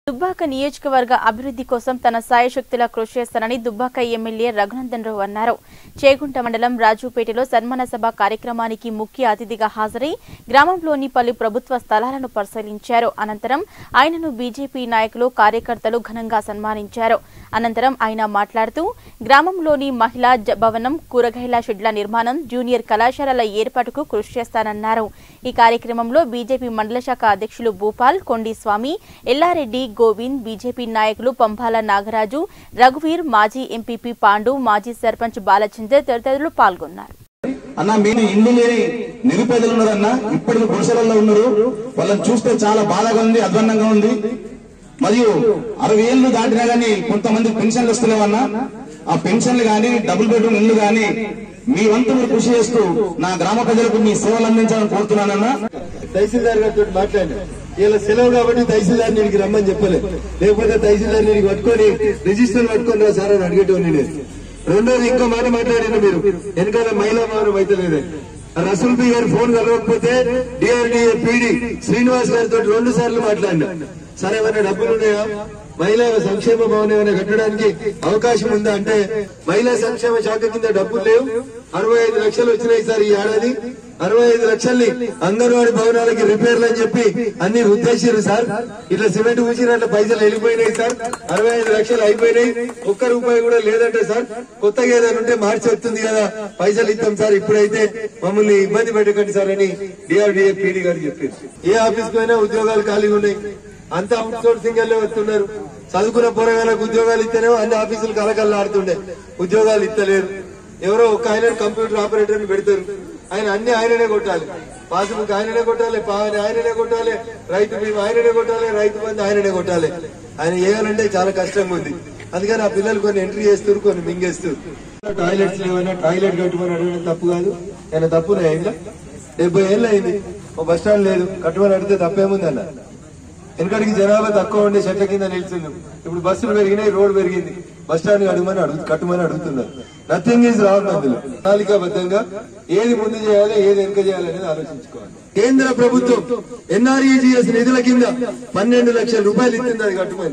దుబ్బాక నియోజకవర్గ అభివృద్ధి కోసం తన సాయశక్తులా కృషి చేస్తానని దుబ్బాక ఎమ్మెల్యే రఘునందన్ రావు అన్నారు చేగుంట మండలం రాజుపేటలో సన్మాన సభ కార్యక్రమానికి ముఖ్య అతిథిగా హాజరై గ్రామంలోని పలు ప్రభుత్వ స్థలాలను పరిశీలించారు అనంతరం ఆయనను బీజేపీ నాయకులు కార్యకర్తలు ఘనంగా సన్మానించారు అనంతరం ఆయన మాట్లాడుతూ గ్రామంలోని మహిళా జ- భవనం కూరగాయల షెడ్ల నిర్మాణం జూనియర్ కళాశాలల ఏర్పాటుకు కృషి చేస్తానన్నారు ఈ కార్యక్రమంలో బీజేపీ మండల శాఖ అధ్యక్షులు భూపాల్ కొండి స్వామి ఎల్లారెడ్డి గోవింద్ బీజేపీ నాయకులు పంపాల నాగరాజు రఘువీర్ మాజీ ఎంపీపీ పాండు మాజీ సర్పంచ్ బాలచంద్ర తదితరులు పాల్గొన్నారు అన్న మీరు ఇల్లు లేని నిరుపేదలు ఉన్నారన్న ఇప్పటికి గుడిసెలలో ఉన్నారు వాళ్ళని చూస్తే చాలా బాధగా ఉంది అధ్వాన్నంగా ఉంది మరియు అరవై ఏళ్ళు దాటినా గానీ కొంతమంది పెన్షన్లు వస్తలేవన్నా ఆ పెన్షన్లు గాని డబుల్ బెడ్రూమ్ ఇల్లు గాని మీ వంతు మీరు కృషి చేస్తూ నా గ్రామ ప్రజలకు మీ సేవలు అందించాలని కోరుతున్నానన్నా తహసీల్దార్ గారితో మాట్లాడినా ఇలా సెలవు కాబట్టి తహసీల్దార్ నీడికి రమ్మని చెప్పలే లేకపోతే తహసీల్దార్ నీడికి పట్టుకొని రిజిస్టర్ పట్టుకొని రా సార్ అని అడిగేటోని నేను రెండోది ఇంకో మాట మాట్లాడిన మీరు వెనకాల మహిళా భవనం అయితే లేదే రసూల్ బి గారు ఫోన్ కలవకపోతే డిఆర్డిఏ పీడి శ్రీనివాస్ గారితో రెండు సార్లు మాట్లాడినా సరే ఏమైనా డబ్బులు ఉన్నాయా మహిళా సంక్షేమ భవనం ఏమైనా కట్టడానికి అవకాశం ఉందా అంటే మహిళా సంక్షేమ శాఖ కింద డబ్బులు లేవు అరవై ఐదు లక్షలు వచ్చినాయి సార్ ఈ ఏడాది అరవై ఐదు లక్షల్ని అంగన్వాడీ భవనాలకి రిపేర్లు అని చెప్పి అన్ని రుద్దేశారు సార్ ఇట్లా సిమెంట్ పూసినట్ల పైసలు వెళ్ళిపోయినాయి సార్ అరవై ఐదు లక్షలు అయిపోయినాయి ఒక్క రూపాయి కూడా లేదంటే సార్ కొత్తగా ఏదైనా ఉంటే మార్చి వస్తుంది కదా పైసలు ఇస్తాం సార్ ఇప్పుడైతే మమ్మల్ని ఇబ్బంది పెట్టకండి సార్ అని డిఆర్డిఏ పీడీ గారు చెప్పారు ఏ ఆఫీస్ పోయినా ఉద్యోగాలు ఖాళీగా ఉన్నాయి అంతా అవుట్ సోర్సింగ్ వెళ్ళే వస్తున్నారు చదువుకున్న పోరగాళ్ళకు ఉద్యోగాలు ఇస్తేనే అన్ని ఆఫీసులు కలకల్లాడుతుండే ఉద్యోగాలు ఇస్తలేరు ఎవరో ఒక ఆయన కంప్యూటర్ ఆపరేటర్ పెడతారు ఆయన అన్ని ఆయననే కొట్టాలి పాస్బుక్ ఆయననే కొట్టాలి పావని ఆయననే కొట్టాలి రైతు బీమా ఆయననే కొట్టాలి రైతు బంధు ఆయననే కొట్టాలి ఆయన చేయాలంటే చాలా కష్టంగా ఉంది అందుకని ఆ పిల్లలు కొన్ని ఎంట్రీ చేస్తారు కొన్ని మింగేస్తారు టాయిలెట్స్ లేవన్నా టాయిలెట్ కట్టుమని అడగడం తప్పు కాదు ఆయన తప్పునే అయిందా డెబ్బై ఏళ్ళు అయింది ఓ బస్ స్టాండ్ లేదు కట్టుమని అడిగితే తప్పేముంది అన్న వెనకడికి జనాభా తక్కువ ఉండే చెట్ల కింద నిల్చున్నాం ఇప్పుడు బస్సులు పెరిగినాయి రోడ్ పెరిగింది బస్ స్టాండ్ అడుగుమని అడుగు కట్టుమని అడుగుతున్నారు నథింగ్ ఈజ్ రాంగ్ అందులో ప్రణాళికాబద్ధంగా ఏది ముందు చేయాలి ఏది వెనుక చేయాలి అనేది ఆలోచించుకోవాలి కేంద్ర ప్రభుత్వం ఎన్ఆర్ఈజీఎస్ నిధుల కింద పన్నెండు లక్షల రూపాయలు ఇస్తుంది అది కట్టుమని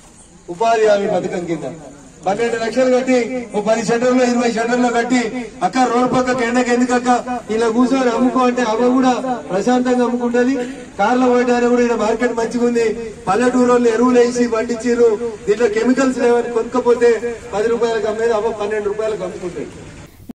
ఉపాధి హామీ పథకం కింద పన్నెండు లక్షలు కట్టి ఓ పది షటర్లు ఇరవై షటర్లు కట్టి అక్క రోడ్ పక్క ఎండకి ఎందుకక్క ఇలా కూర్చొని అమ్ముకో అంటే అవ్వ కూడా ప్రశాంతంగా అమ్ముకుంటది కార్లో పోయడానికి కూడా ఇక్కడ మార్కెట్ మంచిగా ఉంది పల్లెటూరు వాళ్ళు ఎరువులు వేసి పండించారు దీంట్లో కెమికల్స్ లేవని కొనుక్కపోతే పది రూపాయలకు అమ్మేది అవ్వ పన్నెండు రూపాయలకు అమ్ముకుంటాయి